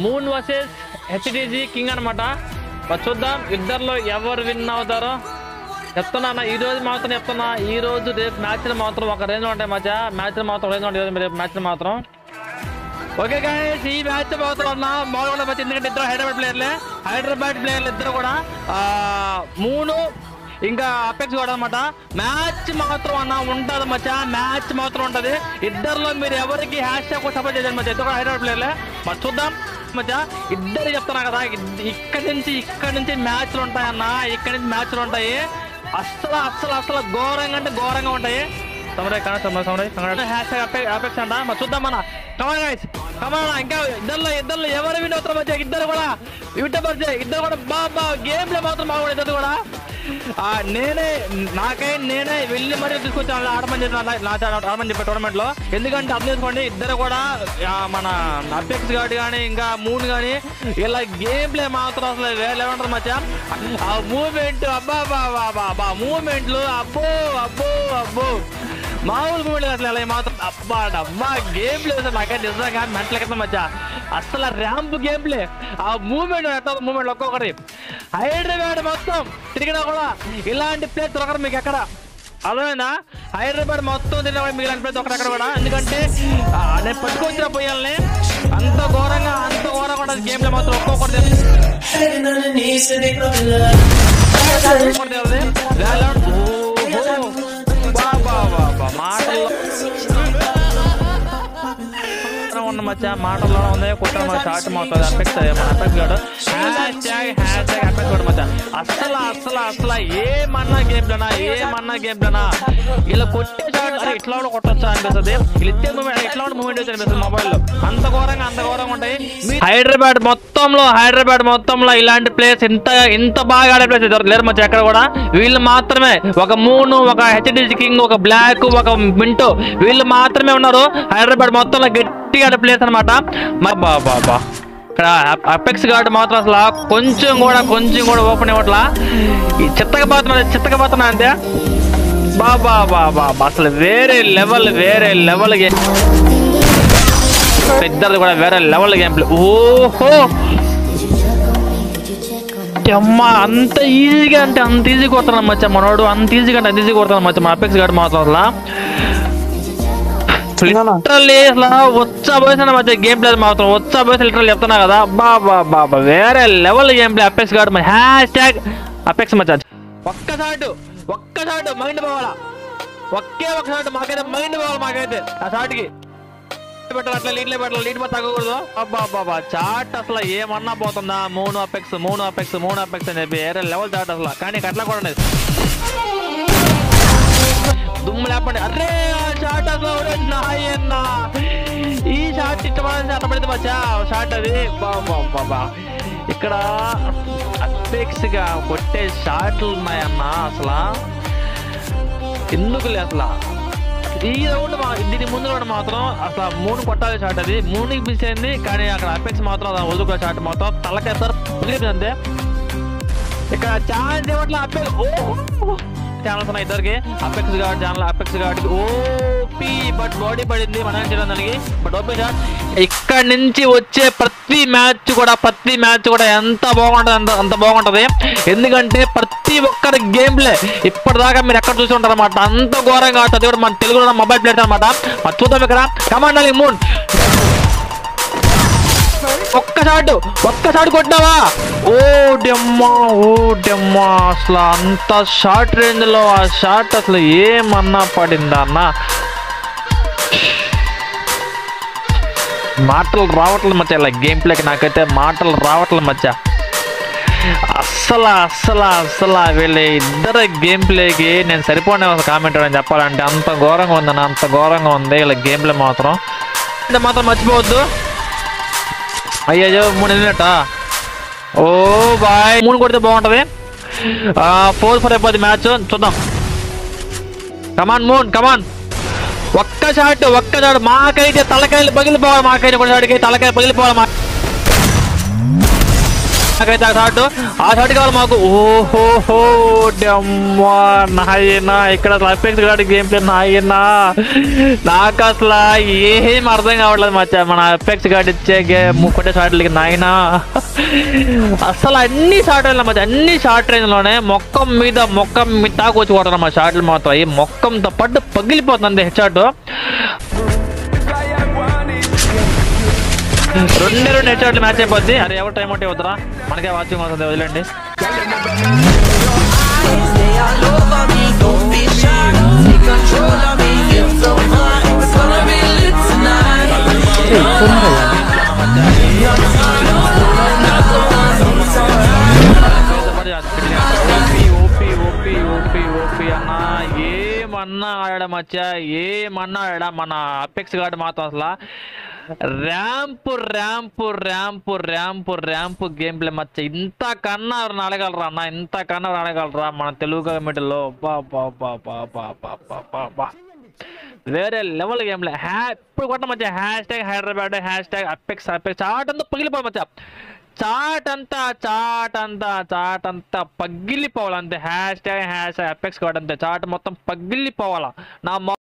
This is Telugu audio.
మూన్ వర్సెస్ హెచ్డిజి కింగ్ అనమాట చూద్దాం ఇద్దరిలో ఎవరు విన్ అవుతారో చెప్తున్నా అన్న, ఈ రోజు మాత్రం చెప్తున్నా ఈ రోజు రేపు మ్యాచ్లు మాత్రం ఒక రేంజ్ ఉంటాయి మధ్య మ్యాచ్లు మాత్రం రేంజ్ ఉంటాయి ఈరోజు రేపు మ్యాచ్లు మాత్రం ఓకే గాయస్ ఈ మ్యాచ్ మాత్రం అన్న బాగుండే మ్యాచ్ ఎందుకంటే ఇద్దరు హైదరాబాద్ ప్లేయర్లే హైదరాబాద్ ప్లేయర్లు ఇద్దరు కూడా ఆ, మూడు ఇంకా అపెక్స్ కూడా అనమాట మ్యాచ్ మాత్రం అన్న ఉంటది మచ్చా మ్యాచ్ మాత్రం ఉంటది ఇద్దరిలో మీరు ఎవరికి హ్యాష్ ట్యాగ్ సపోర్ట్ చేయాలి మచ్చా ఇద్దరు కూడా హైదరాబాద్ ప్లేయర్లే మరి చూద్దాం మచ్చా ఇద్దరు చెప్తున్నా కదా ఇద్- ఇక్కడి నుంచి ఇక్కడి నుంచి మ్యాచ్లు ఉంటాయన్న ఇక్కడి నుంచి మ్యాచ్లు ఉంటాయి అస్సలు అస్సలు అస్సలు ఘోరంగా అంటే ఘోరంగా ఉంటాయి సమరే కన్నా సమరే సమరే హ్యాష్ ట్యాగ్ అపెక్స్ అంట మరి చూద్దాం మన కమాన్ గైస్ కమాన్ ఇంకా ఇద్దరు ఇద్దరు ఎవరు విన్ అవుతారో మధ్య ఇద్దరు కూడా యూట్యూబర్స్ ఇద్దరు కూడా బాబా గేమ్ లో మాత్రం బాగుండే ఇద్దరు కూడా ఆ, నేనే నాకై నేనే వెళ్ళి మరీ తీసుకొచ్చాను ఆడమని చెప్పి నా- నా ఆడమని చెప్పే టోర్నమెంట్ లో ఎందుకంటే అర్థం చేసుకోండి ఇద్దరు కూడా ఆ, మన అపెక్స్ గార్డ్ కానీ ఇంకా మూన్ కానీ ఇలా గేమ్ ప్లే మాత్రం అసలు వేరే ఉంటుంది మచ్చా ఆ మూమెంట్ అబ్బా బాబా బాబా మూమెంట్లు అబ్బో అబ్బో అబ్బో మామూలు మూమెంట్ అసలు ఇలా మాత్రం అబ్బా అబ్బా గేమ్ ప్లే అసలు నాకైతే నిజంగా మెంటల్ ఎక్కడ మచ్చా అసలు ర్యాంప్ గేమ్ ప్లే ఆ మూమెంట్ ఎట్లా మూమెంట్ ఒక్కొక్కటి హైదరాబాద్ మొత్తం తిరిగినా కూడా ఇలాంటి ప్లే దొరకరు మీకు ఎక్కడ అర్థమైందా హైదరాబాద్ మొత్తం తిరిగినా కూడా మీకు ఇలాంటి ప్లే దొరకరు ఎక్కడ కూడా ఎందుకంటే ఆ, నేను పట్టుకొచ్చిన పోయాలని అంత ఘోరంగా అంత ఘోరంగా ఉంటుంది గేమ్ లో మాత్రం ఒక్కొక్కటి తెలుసు. Heading on the knees to the club. ఒక్కొక్కటి తెలుసు. వేలాడు. ఓహో. బా, బా, బా, బా. మాటల్లో ఉన్న మధ్య మాటల్లో ఉంది కొట్టిన మా షార్ట్ మాత్రం అఫెక్ట్ మన అఫెక్ట్ కాదు hash tag hashtag affect కూడా మధ్య అసలు అసలు అసలు ఏమన్నా గేమ్ లోనా ఏమన్నా గేమ్ లోనా ఇలా కొట్టే షాట్ అరే ఇట్లా కూడా కొట్టొచ్చా అనిపిస్తుంది వీళ్ళు ఇచ్చే మూమెంట్ ఇట్లా కూడా మూమెంట్ వచ్చి అనిపిస్తుంది మొబైల్ లో అంత ఘోరంగా అంత ఘోరంగా ఉంటాయి మీ- హైదరాబాద్ మొత్తంలో హైదరాబాద్ మొత్తంలో ఇలాంటి ప్లేస్ ఇంత ఇంత బాగా ఆడే ప్లేస్ లేరు మధ్య ఎక్కడ కూడా వీళ్ళు మాత్రమే ఒక మూను ఒక హెచ్డిసి కింగ్ ఒక బ్లాక్ ఒక మింటో వీళ్ళు మాత్రమే ఉన్నారు హైదరాబాద్ మొత్తంలో గట్టిగా ఆడే ప్లేస్ అనమాట బాబా బాబా ఇక్కడ అపెక్స్ గార్డ్ మాత్రం అసలు కొంచెం కూడా కొంచెం కూడా ఓపెన్ ఇవ్వట్లా ఈ చిత్తగా పోతున్నా చిత్తగా పోతున్నా అంతే బాబా బాబా అసలు వేరే లెవెల్ వేరే లెవెల్ గేమ్ ఇద్దరు కూడా వేరే లెవెల్ గేమ్ ప్లే ఓహో అమ్మ అంత ఈజీగా అంటే అంత ఈజీ కొడుతున్నాను మచ్చ మనోడు అంత ఈజీగా అంటే అంత ఈజీ కొడుతున్నాను మచ్చ మా అపెక్స్ గార్డ్ మాత్రం అసలు లిటరల్లీ అసలు వచ్చా పోసిన మధ్య గేమ్ ప్లే మాత్రం వచ్చా పోసి లిటరల్ చెప్తున్నా కదా బాబా బాబా వేరే level game play apex guard hash tag apex మచ్చ ఒక్క షాట్ ఒక్క షాట్ మైండ్ పోవాలా ఒకే ఒక షాట్ మాకైతే మైండ్ పోవాలి మాకైతే ఆ షాట్కి పెట్టాలి అట్లా లీడ్లే పెట్టాలి లీడ్ మొత్తం తగ్గకూడదు అబ్బా అబ్బా చాట్ అసలు ఏమన్నా పోతుందా మూడు అపెక్స్ మూడు అపెక్స్ మూడు అపెక్స్ అని చెప్పి వేరే లెవెల్ చాట్ అసలు కానీ ఇక అట్లా కూడా లేదు దుమ్ము లేపండి అరే ఆ షాట్ అసలు ఒరే నాయన్న ఈ షాట్ ఇష్టపడాల్సి అర్థపడితే మచ్చా షాట్ అది బాబా బాబా ఇక్కడ అపెక్స్ గా కొట్టే షాట్లు ఉన్నాయన్న అసలు ఎందుకు అసలు ఈ రౌండ్ మా దీని ముందు రౌండ్ మాత్రం అసలు మూడు కొట్టాలి షాట్ అది మూడుకి మిస్ అయింది కానీ అక్కడ అపెక్స్ మాత్రం అలా వదులుకునే షాట్ మాత్రం తలకేస్తారు వదిలిపోయింది అంతే ఇక్కడ ఛాన్స్ ఇవ్వట్లే అపెక్స్ ఓ ఛానల్స్ ఉన్నాయి ఇద్దరికి apex guard channel apex guard OP but body పడింది మన చేయడం దానికి బట్ ఓపీ షాట్ ఇక్కడ నుంచి వచ్చే ప్రతి మ్యాచ్ కూడా ప్రతి మ్యాచ్ కూడా ఎంత బాగుంటుంది అంత అంత బాగుంటది ఎందుకంటే ప్రతి ఒక్కరి గేమ్ ప్లే ఇప్పటిదాకా మీరు ఎక్కడ చూసి ఉంటారు అనమాట అంత ఘోరంగా ఆడుతుంది కూడా మన తెలుగులో మొబైల్ ప్లేయర్స్ అనమాట మరి చూద్దాం ఇక్కడ కమాండాలి మూన్ ఒక్క షాట్ ఒక్క షాట్ కొట్టినావా ఓ డెమ్మా ఓ డెమ్మా అసలు అంత షార్ట్ రేంజ్ లో ఆ షాట్ అసలు ఏమన్నా పడిందా అన్న మాటలు రావట్లేదు మచ్చ ఇలా గేమ్ ప్లేకి నాకైతే మాటలు రావట్లేదు మచ్చ అస్సలు అస్సలు అస్సలు వీళ్ళ ఇద్దరు గేమ్ ప్లేకి నేను సరిపోనే ఒక కామెంట్ అని చెప్పాలంటే అంత ఘోరంగా ఉందన్న అంత ఘోరంగా ఉంది ఇలా గేమ్ ప్లే మాత్రం ఇది మాత్రం మర్చిపోవద్దు అయ్యో మూడు వెళ్ళినట్ట ఓ బాయ్ మూడు కొడితే బాగుంటది ఫోర్ ఫోర్ అయిపోద్ది మ్యాచ్ చూద్దాం కమాన్ మూన్ కమాన్ ఒక్క షాట్ ఒక్క షాట్ మాకైతే తలకాయలు పగిలిపోవాలి మాకైతే ఒక షాట్కి తలకాయ పగిలిపోవాలి మా నాకైతే ఆ షాట్ ఆ షాట్ కావాలి మాకు ఓహోహో డమ్మా నాయనా ఇక్కడ అపెక్స్ గాడి గేమ్ ప్లే నాయనా నాకు అసలు ఏం అర్థం కావట్లేదు మచ్చా మన అపెక్స్ గాడి ఇచ్చే గేమ్ కొట్టే షాట్లకి నాయనా అసలు అన్ని షార్ట్ రేంజ్ మధ్య అన్ని షార్ట్ రేంజ్ లోనే మొక్కం మీద మొక్కం మీద తాకు వచ్చి కొడతారు మా షాట్లు మాత్రం ఈ మొక్కంతో పడ్డు పగిలిపోతుంది హెడ్ షాట్ రెండే రెండు హెడ్ షాట్లు మ్యాచ్ అయిపోద్ది అరే ఎవరు టైం అవుట్ అవుతారా మనకే వాచింగ్ అవుతుంది వదిలేండి Stay all over me, don't be shy. Take control of me, it's so hot. It's gonna be lit tonight. OP OP OP OP OP అన్నా ఏమన్నా ఆడా మచ్చా ఏమన్నా ఆడా మన అపెక్స్ గార్డ్ మాత్రం అసలు ramp ramp ramp ramp ramp game play మచ్చ ఇంత కన్నా ఎవరు ఆడగలరా అన్న ఇంత కన్నా ఎవరు ఆడగలరా మన తెలుగు కమిటీలో బా బా బా బా బా బా బా బా బా వేరే లెవెల్ గేమ్ లే హ్యా ఇప్పుడు కొట్ట మధ్య hash tag Hyderabad hash tag apex apex chat అంతా పగిలిపోయి మధ్య చాట్ అంతా చాట్ అంతా చాట్ అంతా పగిలిపోవాలి అంతే hash tag hash apex card అంతే చాట్ మొత్తం పగిలిపోవాలా నా మొ-